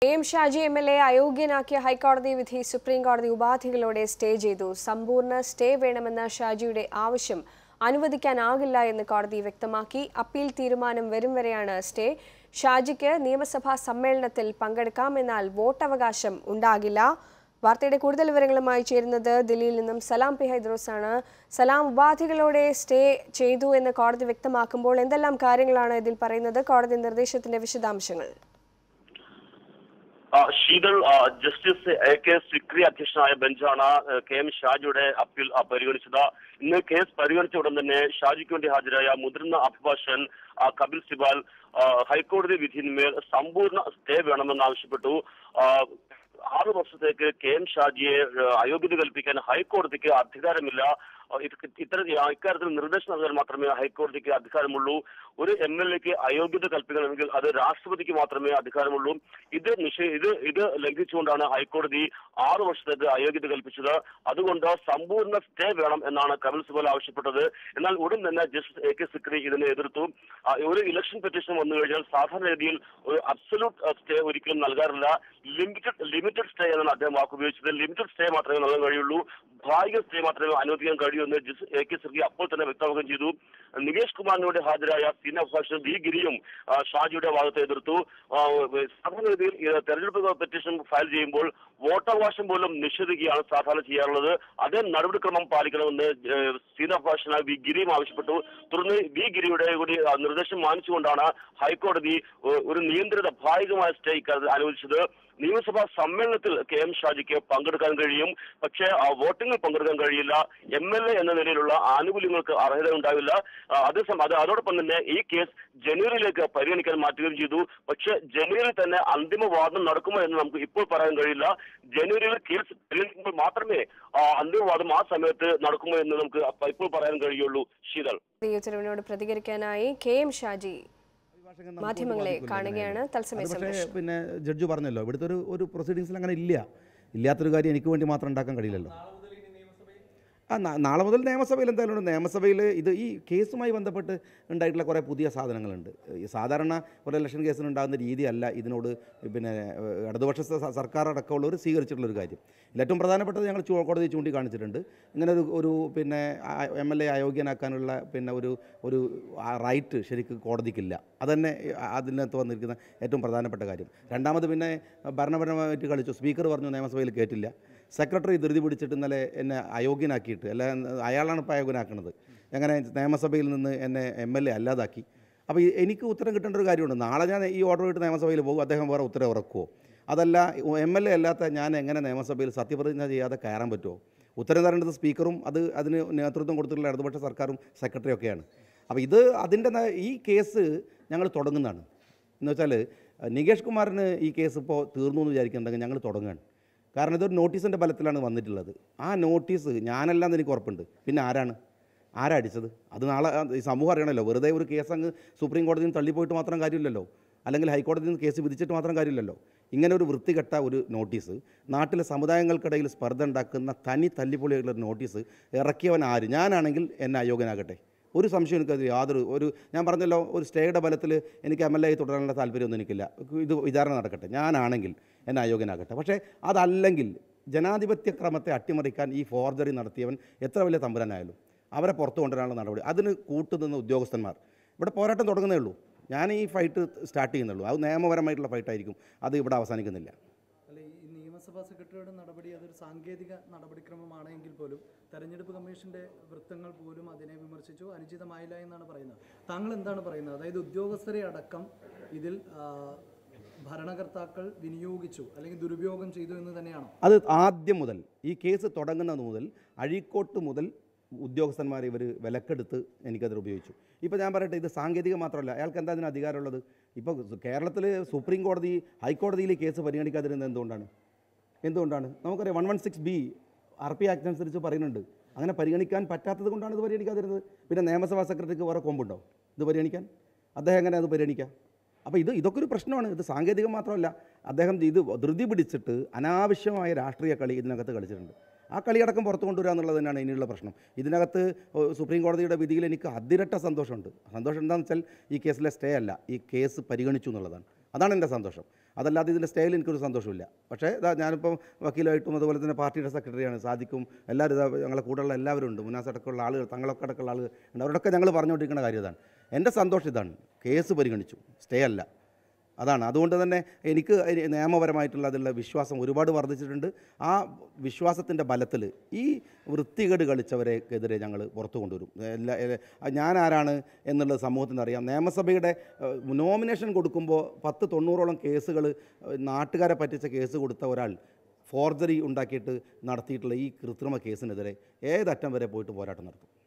A M Shaji M L A അയോഗ്യനാക്കിയ ഹൈക്കോടതി വിധി സുപ്രീം കോടതി ഉപാധികളോടെ സ്റ്റേ ചെയ്തു സമ്പൂർണ്ണ സ്റ്റേ വേണമെന്ന ഷാജിയുടെ ആവശ്യം അനുവദിക്കാനാകില്ല എന്ന് കോടതി വ്യക്തമാക്കി അപ്പീൽ തീരുമാനം വരും വരെയാണ് സ്റ്റേ ഷാജിക്ക് നിയമസഭാ സമ്മേളനത്തിൽ പങ്കെടുക്കാം എന്നാൽ വോട്ടവകാശം ഉണ്ടാകില്ല വാർത്തയുടെ കൂടുതൽ വിവരങ്ങളുമായി ചേരുന്നത് ദില്ലിയിൽ നിന്നും സലാം പി ഹൈദ്രോസാണ് സലാം ഉപാധികളോടെ സ്റ്റേ ചെയ്തു എന്ന് കോടതി വ്യക്തമാക്കുമ്പോൾ എന്തെല്ലാം കാര്യങ്ങളാണ് ഇതിൽ പറയുന്നത് കോടതി നിർദ്ദേശത്തിന്റെ വിശദാംശങ്ങൾ ആ, ശീതൾ ആ, ജസ്റ്റിസ് എ കെ സിക്രി അധ്യക്ഷനായ ബെഞ്ചാണ് ആ, കെ എം ഷാജിയുടെ അപ്പീൽ ആ, പരിഗണിച്ചത് ഇന്ന് കേസ് പരിഗണിച്ച ഉടൻ തന്നെ ഷാജിക്ക് വേണ്ടി ഹാജരായ മുതിർന്ന അഭിഭാഷകൻ ആ, കപിൽ സിബാൽ ആ, ഹൈക്കോടതി വിധിന്മേൽ സമ്പൂർണ്ണ സ്റ്റേ വേണമെന്നാവശ്യപ്പെട്ടു ആ, ആറ് വർഷത്തേക്ക് കെ എം ഷാജിയെ ആ, അയോഗ്യത കൽപ്പിക്കാൻ ഹൈക്കോടതിക്ക് അധികാരമില്ല ആ, ഇത് ഇത്തരം ഇക്കാര്യത്തിൽ നിർദ്ദേശം നൽകാൻ മാത്രമേ ഹൈക്കോടതിക്ക് അധികാരമുള്ളൂ ഒരു എം എൽ എക്ക് അയോഗ്യത കൽപ്പിക്കണമെങ്കിൽ അത് രാഷ്ട്രപതിക്ക് മാത്രമേ അധികാരമുള്ളൂ ഇത് നിഷേ ഇത് ഇത് ലംഘിച്ചുകൊണ്ടാണ് ഹൈക്കോടതി ആറ് വർഷത്തേക്ക് അയോഗ്യത കൽപ്പിച്ചത് അതുകൊണ്ട് സമ്പൂർണ്ണ സ്റ്റേ വേണം എന്നാണ് കപിൽ സിബൽ ആവശ്യപ്പെട്ടത് എന്നാൽ ഉടൻ തന്നെ ജസ്റ്റിസ് എ കെ സിക്രി ഇതിനെ എതിർത്തു ആ, ഒരു ഇലക്ഷൻ പെറ്റീഷൻ വന്നു കഴിഞ്ഞാൽ സാധാരണ രീതിയിൽ ഒരു അബ്സല്യൂട്ട് സ്റ്റേ ഒരിക്കലും നൽകാറില്ല ലിമിറ്റഡ് ലിമിറ്റഡ് സ്റ്റേ എന്നാണ് അദ്ദേഹം വാക്ക് ഉപയോഗിച്ചത് ലിമിറ്റഡ് സ്റ്റേ മാത്രമേ നൽകാൻ കഴിയുള്ളൂ ഭാഗിക സ്റ്റേ മാത്രമേ അനുവദിക്കാൻ കഴിയൂ എന്ന് ജസ്റ്റിസ് എ കെ സിർഗി അപ്പോൾ തന്നെ വ്യക്തമാക്കുകയും ചെയ്തു നികേഷ് കുമാറിനോട് ഹാജരായ സീനിയർ അഭിഭാഷകൻ വി ഗിരിയും ആ, ഷാജിയുടെ വാദത്തെ എതിർത്തു ആ, സാധാരണ രീതിയിൽ ഈ തെരഞ്ഞെടുപ്പ് പെറ്റീഷൻ ഫയൽ ചെയ്യുമ്പോൾ വോട്ടവകാശം പോലും നിഷേധിക്കുകയാണ് സാധാരണ ചെയ്യാറുള്ളത് അതേ നടപടിക്രമം പാലിക്കണമെന്ന് ഏഹ്, സീനിയർ അഭിഭാഷകനായ വി ഗിരിയും ആവശ്യപ്പെട്ടു തുടർന്ന് വി ഗിരിയുടെ കൂടി ആ, നിർദ്ദേശം മാനിച്ചുകൊണ്ടാണ് ഹൈക്കോടതി ഒ- ഒരു നിയന്ത്രിത ഭാഗികമായ സ്റ്റേ ഇക്കാര്യത്തിൽ അനുവദിച്ചത് നിയമസഭാ സമ്മേളനത്തിൽ കെ എം ഷാജിക്ക് പങ്കെടുക്കാൻ കഴിയും പക്ഷേ ആ വോട്ടിംഗിൽ പങ്കെടുക്കാൻ കഴിയില്ല എം എൽ എ എന്ന നിലയിലുള്ള ആനുകൂല്യങ്ങൾക്ക് അർഹത ഉണ്ടാവില്ല ആ, അതേസമയം അത് അതോടൊപ്പം തന്നെ ഈ കേസ് ജനുവരിയിലേക്ക് പരിഗണിക്കാൻ മാറ്റുകയും ചെയ്തു പക്ഷേ ജനുവരിയിൽ തന്നെ അന്തിമ വാദം നടക്കുമോ എന്ന് നമുക്ക് ഇപ്പോൾ പറയാൻ കഴിയില്ല ജനുവരിയിൽ കേസ് പരിഗണിക്കുമ്പോൾ മാത്രമേ ആ, അന്തിമ വാദം ആ സമയത്ത് നടക്കുമോ എന്ന് നമുക്ക് അപ്പ- ഇപ്പോൾ പറയാൻ കഴിയുള്ളൂ ശീതൾ ഈ ഉത്തരവിനോട് പ്രതികരിക്കാനായി കെ എം ഷാജി മാധ്യമങ്ങളെ കാണുകയാണ് തത്സമയ അത് പക്ഷേ സംപ്രേഷണം പിന്നെ ജഡ്ജ് പറഞ്ഞല്ലോ ഇവിടുത്തെ ഒരു ഒരു പ്രൊസീഡിങ്സിൽ അങ്ങനെ ഇല്ല ഇല്ലാത്തൊരു കാര്യം എനിക്ക് വേണ്ടി മാത്രം ഉണ്ടാക്കാൻ കഴിയില്ലല്ലോ ആ നാ- നാളെ മുതൽ നിയമസഭയിൽ എന്തായാലും ഉണ്ട് നിയമസഭയിൽ ഇത് ഈ കേസുമായി ബന്ധപ്പെട്ട് ഉണ്ടായിട്ടുള്ള കുറേ പുതിയ സാധനങ്ങളുണ്ട് ഈ സാധാരണ ഒരു ഇലക്ഷൻ കേസിന് ഉണ്ടാകുന്ന രീതിയല്ല ഇതിനോട് പിന്നെ ഏഹ്, ഇടതുപക്ഷ സ- സർക്കാർ അടക്കമുള്ളവർ സ്വീകരിച്ചിട്ടുള്ള ഒരു കാര്യം ഇതിൽ ഏറ്റവും പ്രധാനപ്പെട്ടത് ഞങ്ങൾ ചൂ- കോടതി ചൂണ്ടിക്കാണിച്ചിട്ടുണ്ട് ഇങ്ങനെ ഒരു ഒരു പിന്നെ എം എൽ എ അയോഗ്യനാക്കാനുള്ള പിന്നെ ഒരു ഒരു ആ റൈറ്റ് ശരിക്കും കോടതിക്കില്ല അതന്നെ ആ- അതിനകത്ത് വന്നിരിക്കുന്ന ഏറ്റവും പ്രധാനപ്പെട്ട കാര്യം രണ്ടാമത് പിന്നെ ഭരണപരമായിട്ട് കളിച്ചു സ്പീക്കർ പറഞ്ഞു നിയമസഭയിൽ കേട്ടില്ല സെക്രട്ടറി ധൃതി പിടിച്ചിട്ട് ഇന്നലെ എന്നെ അയോഗ്യനാക്കിയിട്ട് അല്ല അയാളാണ് ഇപ്പോൾ അയോഗ്യനാക്കുന്നത് എങ്ങനെ നിയമസഭയിൽ നിന്ന് എന്നെ എം എൽ എ അല്ലാതാക്കി അപ്പോൾ ഈ- എനിക്ക് ഉത്തരം കിട്ടേണ്ട ഒരു കാര്യമുണ്ട് നാളെ ഞാൻ ഈ ഓർഡർ ഇട്ട് നിയമസഭയിൽ പോകും അദ്ദേഹം വേറെ ഉത്തരം ഇറക്കുമോ അതല്ല എം എൽ എ അല്ലാത്ത ഞാൻ എങ്ങനെ നിയമസഭയിൽ സത്യപ്രതിജ്ഞ ചെയ്യാതെ കയറാൻ പറ്റുമോ ഉത്തരം തരേണ്ടത് സ്പീക്കറും അത് അതിന് നേതൃത്വം കൊടുത്തിട്ടുള്ള ഇടതുപക്ഷ സർക്കാരും സെക്രട്ടറിയും ഒക്കെയാണ് അപ്പോൾ ഇത് അതിൻ്റെ ന- ഈ കേസ് ഞങ്ങൾ തുടങ്ങുന്നതാണ് എന്ന് വെച്ചാൽ നികേഷ് കുമാറിന് ഈ കേസ് ഇപ്പോൾ തീർന്നു എന്ന് വിചാരിക്കുന്നുണ്ടെങ്കിൽ ഞങ്ങൾ തുടങ്ങുകയാണ് കാരണം ഇതൊരു നോട്ടീസിൻ്റെ ബലത്തിലാണ് വന്നിട്ടുള്ളത് ആ നോട്ടീസ് ഞാനല്ല എന്ന് എനിക്ക് ഉറപ്പുണ്ട് പിന്നെ ആരാണ് ആരാ അടിച്ചത് അത് നാളെ ആ, ഈ സമൂഹം അറിയണമല്ലോ വെറുതെ ഒരു കേസ് അങ്ങ് സുപ്രീം കോടതിയിൽ നിന്ന് തള്ളിപ്പോയിട്ട് മാത്രം കാര്യമില്ലല്ലോ അല്ലെങ്കിൽ ഹൈക്കോടതിയിൽ നിന്ന് കേസ് വിധിച്ചിട്ട് മാത്രം കാര്യമില്ലല്ലോ ഇങ്ങനെ ഒരു വൃത്തികെട്ട ഒരു നോട്ടീസ് നാട്ടിലെ സമുദായങ്ങൾക്കിടയിൽ സ്പർദ്ധ ഉണ്ടാക്കുന്ന തനി തല്ലിപ്പൊളിയായിട്ടുള്ള ഒരു നോട്ടീസ് ഇറക്കിയവൻ ആര് ഞാനാണെങ്കിൽ എന്നെ അയോഗ്യനാകട്ടെ ഒരു സംശയം എനിക്കത് യാതൊരു ഒരു ഞാൻ പറഞ്ഞല്ലോ ഒരു സ്റ്റേയുടെ ബലത്തിൽ എനിക്ക് എം എൽ എ തുടരാനുള്ള താല്പര്യമൊന്നും എനിക്കില്ല ഇത് വിചാരണ നടക്കട്ടെ ഞാനാണെങ്കിൽ എന്നെ അയോഗ്യനാകട്ടെ പക്ഷേ അതല്ലെങ്കിൽ ജനാധിപത്യ ക്രമത്തെ അട്ടിമറിക്കാൻ ഈ ഫോർജറി നടത്തിയവൻ എത്ര വലിയ തമ്പുരാനായാലും അവരെ പുറത്തു കൊണ്ടുവരാനുള്ള നടപടി അതിന് കൂട്ടുനിന്ന ഉദ്യോഗസ്ഥന്മാർ ഇവിടെ പോരാട്ടം തുടങ്ങുന്നേ ഉള്ളൂ ഞാൻ ഈ ഫൈറ്റ് സ്റ്റാർട്ട് ചെയ്യുന്നുള്ളൂ അത് നിയമപരമായിട്ടുള്ള ഫൈറ്റായിരിക്കും അത് ഇവിടെ അവസാനിക്കുന്നില്ല അല്ല ഈ നിയമസഭാ സെക്രട്ടറിയുടെ നടപടി അതൊരു സാങ്കേതിക നടപടിക്രമമാണെങ്കിൽ പോലും തെരഞ്ഞെടുപ്പ് കമ്മീഷന്റെ വൃത്തങ്ങൾ പോലും അതിനെ വിമർശിച്ചു അനുചിതമായില്ല എന്നാണ് പറയുന്നത് താങ്കൾ എന്താണ് പറയുന്നത് അതായത് ഉദ്യോഗസ്ഥരെ അടക്കം ഇതിൽ ആ, ഭരണകർത്താക്കൾ വിനിയോഗിച്ചു അല്ലെങ്കിൽ ദുരുപയോഗം ചെയ്തു എന്ന് തന്നെയാണോ അത് ആദ്യം മുതൽ ഈ കേസ് തുടങ്ങുന്നത് മുതൽ അഴീക്കോട്ട് മുതൽ ഉദ്യോഗസ്ഥന്മാരെ ഇവർ വിലക്കെടുത്ത് എനിക്കതിൽ ഉപയോഗിച്ചു ഇപ്പോൾ ഞാൻ പറയട്ടെ ഇത് സാങ്കേതികം മാത്രമല്ല അയാൾക്ക് എന്താ അതിന് അധികാരമുള്ളത് ഇപ്പോൾ കേരളത്തിൽ സുപ്രീം കോടതി ഹൈക്കോടതിയിൽ ഈ കേസ് പരിഗണിക്കാതിരുന്നത് എന്തുകൊണ്ടാണ് എന്തുകൊണ്ടാണ് നമുക്കറിയാം one one six B R P act അനുസരിച്ച് പറയുന്നുണ്ട് അങ്ങനെ പരിഗണിക്കാൻ പറ്റാത്തത് കൊണ്ടാണ് ഇത് പരിഗണിക്കാതിരുന്നത് പിന്നെ നിയമസഭാ സെക്രട്ടറിക്ക് വേറെ കൊമ്പുണ്ടോ ഇത് പരിഗണിക്കാൻ അദ്ദേഹം എങ്ങനെ അത് പരിഗണിക്കാം അപ്പോൾ ഇത് ഇതൊക്കെ ഒരു പ്രശ്നമാണ് ഇത് സാങ്കേതികം മാത്രമല്ല അദ്ദേഹം ഇത് ധൃതി പിടിച്ചിട്ട് അനാവശ്യമായ രാഷ്ട്രീയ കളി ഇതിനകത്ത് കളിച്ചിട്ടുണ്ട് ആ കളിയടക്കം പുറത്തു കൊണ്ടുവരിക എന്നുള്ളത് തന്നെയാണ് ഇനിയുള്ള പ്രശ്നം ഇതിനകത്ത് ഏഹ്, സുപ്രീം കോടതിയുടെ വിധിയിൽ എനിക്ക് അതിരട്ട സന്തോഷമുണ്ട് സന്തോഷം എന്താണെന്ന് വെച്ചാൽ ഈ കേസിലെ സ്റ്റേ അല്ല ഈ കേസ് പരിഗണിച്ചു എന്നുള്ളതാണ് അതാണ് എൻ്റെ സന്തോഷം അതല്ലാതെ ഇതിൻ്റെ സ്റ്റേയിൽ എനിക്കൊരു സന്തോഷമില്ല പക്ഷേ ഇതാ ഞാനിപ്പം വക്കീലായിട്ടും അതുപോലെ തന്നെ പാർട്ടിയുടെ സെക്രട്ടറിയാണ് സാധിക്കും എല്ലാവരും ഇതാ ഞങ്ങളെ കൂടെയുള്ള എല്ലാവരും ഉണ്ട് മുന്നാസ് അടക്കമുള്ള ആളുകൾ തങ്ങളൊക്കെ അടക്കമുള്ള ആളുകൾ ഉണ്ട് അവരോടൊക്കെ ഞങ്ങൾ പറഞ്ഞുകൊണ്ടിരിക്കുന്ന കാര്യം ഇതാണ് എൻ്റെ സന്തോഷം ഇതാണ് കേസ് പരിഗണിച്ചു സ്റ്റേ അല്ല അതാണ് അതുകൊണ്ട് തന്നെ എനിക്ക് അതിന് നിയമപരമായിട്ടുള്ള അതിലുള്ള വിശ്വാസം ഒരുപാട് വർദ്ധിച്ചിട്ടുണ്ട് ആ വിശ്വാസത്തിൻ്റെ ബലത്തിൽ ഈ വൃത്തികേട് കളിച്ചവരെക്കെതിരെ ഞങ്ങൾ പുറത്തു കൊണ്ടുവരും എല്ലാ എല്ലാ- ഞാൻ ആരാണ് എന്നുള്ളത് സമൂഹത്തിന് അറിയാം നിയമസഭയുടെ ഏഹ്, നോമിനേഷൻ കൊടുക്കുമ്പോൾ പത്ത് തൊണ്ണൂറോളം കേസുകൾ ഏഹ്, നാട്ടുകാരെ പറ്റിച്ച കേസ് കൊടുത്ത ഒരാൾ ഫോർജറി ഉണ്ടാക്കിയിട്ട് നടത്തിയിട്ടുള്ള ഈ കൃത്രിമ കേസിനെതിരെ ഏതറ്റം വരെ പോയിട്ട് പോരാട്ടം നടത്തും